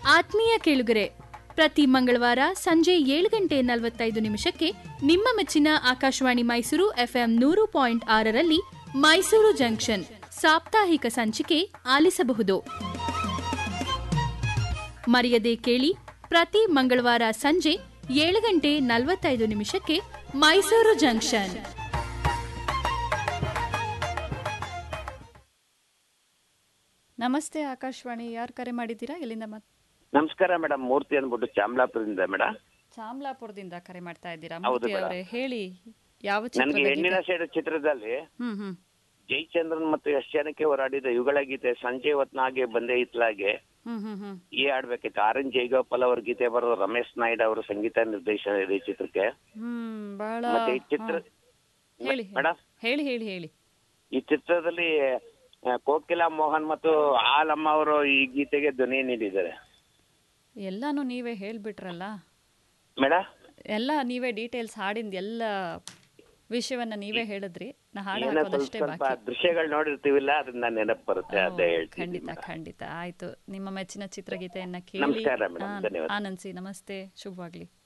ಆತ್ಮೀಯ ಕೇಳುಗರೆ ಪ್ರತಿ ಮಂಗಳವಾರ ಸಂಜೆ ಏಳು ಗಂಟೆ ನಲವತ್ತೈದು ನಿಮಿಷಕ್ಕೆ ನಿಮ್ಮ ಮೆಚ್ಚಿನ ಆಕಾಶವಾಣಿ ಮೈಸೂರು ಎಫ್ಎಂ ನೂರು ಪಾಯಿಂಟ್ ಆರರಲ್ಲಿ ಮೈಸೂರು ಜಂಕ್ಷನ್ ಸಾಪ್ತಾಹಿಕ ಸಂಚಿಕೆ ಆಲಿಸಬಹುದು ಮರೆಯದೆ ಕೇಳಿ ಪ್ರತಿ ಮಂಗಳವಾರ ಸಂಜೆ ಏಳು ಗಂಟೆ ನಲವತ್ತೈದು ನಿಮಿಷಕ್ಕೆ ಮೈಸೂರು ಜಂಕ್ಷನ್ ನಮಸ್ತೆ ಆಕಾಶವಾಣಿ ಯಾರು ಕರೆ ಮಾಡಿದ್ದೀರಾ ಎಲ್ಲಿಂದ ಮತ್ ನಮಸ್ಕಾರ ಮೇಡಮ್ ಮೂರ್ತಿ ಅಂದ್ಬಿಟ್ಟು ಚಾಮಲಾಪುರದಿಂದ ಮೇಡಮ್ ಚಾಮಲಾಪುರದಿಂದ ಕರೆ ಮಾಡ್ತಾ ಇದ್ದೀರಾ ಹೌದು ಮೂರ್ತಿ ಮೇಡಮ್. ಅವರೇ ಹೇಳಿ ಯಾವ ನನಗೆ ಚಿತ್ರದ ಹೆಣ್ಣಿನ ಗೀತೆ? ಸೇಡು ಚಿತ್ರದಲ್ಲಿ ಹ್ಮ್ ಹ್ಮ್ ಜಯಚಂದ್ರನ್ ಮತ್ತು ಯಶ್ ಜಾನಕಿ ಹೋರಾಡಿದ ಯುಗಳ ಗೀತೆ ಸಂಜೆ ಹೊತ್ನಾಗೆ ಬಂದೆ ಇತ್ಲಾಗೆ ಹ್ಮ್ ಹ್ಮ್ ಹ್ಮ್ ಈ ಆಡ್ಬೇಕಿತ್ತು ಆರ್ ಎನ್ ಜಯಗೋಪಾಲ್ ಅವ್ರ ಗೀತೆ ಬರೋದು ರಮೇಶ್ ನಾಯ್ಡು ಅವರು ಸಂಗೀತ ನಿರ್ದೇಶನ ಇದೆ ಈ ಚಿತ್ರಕ್ಕೆ ಹ್ಮ್ ಬಹಳ ಮತ್ತೆ ಈ ಚಿತ್ರ ಹಾ. ಹೇಳಿ ಮೇಡಮ್ ಹೇಳಿ ಹೇಳಿ ಹೇಳಿ ಈ ಚಿತ್ರದಲ್ಲಿ ಆ, ಕೋಕಿಲಾ ಮೋಹನ್ ಮತ್ತು ಆಲಮ್ಮ ಅವರು ಈ ಗೀತೆಗೆ ಧ್ವನಿ ನೀಡಿದ್ದಾರೆ ಎಲ್ಲಾನು ನೀವೇ ಹೇಳ್ಬಿಟ್ರಲ್ಲ ಮೇಡಮ್ ಎಲ್ಲ ನೀವೇ ಡೀಟೇಲ್ಸ್ ಹಾಡಿಂದ ಎಲ್ಲ ವಿಷಯವನ್ನ ನೀವೇ ಹೇಳಿದ್ರಿ ನಾ ಹಾಡು ಏನೋ ಸ್ವಲ್ಪ ಹಾಕೋದಷ್ಟೇ ಸ್ವಲ್ಪ ಬಾಕಿ ದೃಶ್ಯಗಳು ನೋಡಿರ್ತೀವಿಲ್ಲ ಅದನ್ನ ನೆನಪು ಬರುತ್ತೆ ಅದೇ ಓ, ಹೇಳ್ತೀನಿ ಖಂಡಿತ ಖಂಡಿತ ಆಯ್ತು ನಿಮ್ಮ ಮೆಚ್ಚಿನ ಚಿತ್ರಗೀತೆಯನ್ನ ಕೇಳಿ ನಮಸ್ಕಾರ ಮೇಡಮ್, ಆ, ಧನ್ಯವಾದ. ಆನಂದಿಸಿ ನಮಸ್ತೆ ಶುಭವಾಗ್ಲಿ